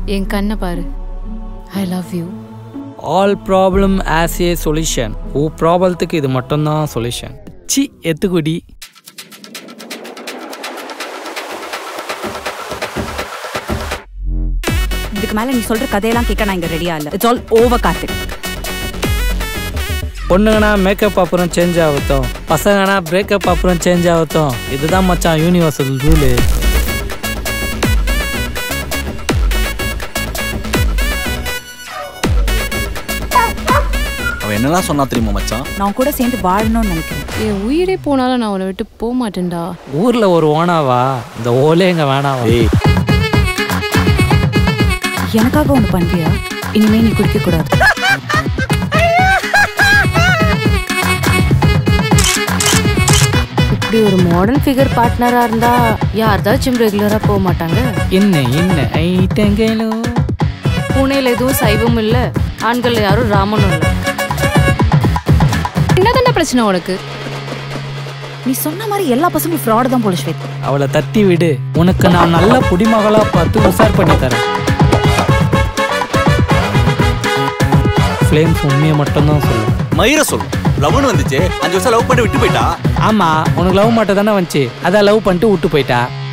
என் கண்ணை பாரு I love you all problem as a solution oh ப்ராப்ளத்துக்கு இது மட்டும்தான் சொல்யூஷன் சி எத்துக்குடி இதுக்கு மேல நீ சொல்ற கதையெல்லாம் கேட்க நான் இங்க ரெடியா இல்ல இட்ஸ் ஆல் ஓவர் கார்த்திக் பொண்ணுங்கனா மேக்கப் அப்புறம் சேஞ்ச் ஆகட்டும் பசங்கனா பிரேக்கப் அப்புறம் சேஞ்ச் ஆகட்டும் இதுதான் மச்சான் யூனிவர்சல் ரூலு அவன் என்னெல்லாம் சொன்னா தெரியுமா மச்சான் நான் கூட சேர்ந்து வாழணும்னு நினைக்கிறேன் என் உயிரே போனாலும் நான் உன்னை விட்டு போக மாட்டேன்டா ஊர்ல ஒரு ஓனாவா இந்த ஓலே எங்க வேணாவா ஏய் எனக்காக ஒண்ணு பண்றியா இனிமே நீ குடிக்க கூடாது இப்படி ஒரு மாடர்ன் ஃபிகர் பார்ட்னரா இருந்தா யார்தாச்சும் ரெகுலரா போக மாட்டாங்க என்ன என்ன ஐட்டங்களோ பூனேல எதுவும் சைவம் இல்ல ஆண்கள் யாரும் ராமனும் இல்ல என்னதான பிரச்சனை உனக்கு நீ சொன்ன மாதிரி எல்லா பசங்களும் ஃப்ராடு தான் போல ஸ்வேத் அவளை தட்டி விடு உனக்கு நான் நல்ல குடிமகளா பார்த்து உசார் பண்ணி தரேன் ஃப்ளேம்ஸ் உண்மையை மட்டும்தான் சொல்லும் மயிர சொல்லு லவ்னு வந்துச்சு அஞ்சு வருஷம் லவ் பண்ணி விட்டு போயிட்டா ஆமா உனக்கு லவ் மட்டும் தானே வந்துச்சு அதான் லவ் பண்ணிட்டு விட்டு போயிட்டா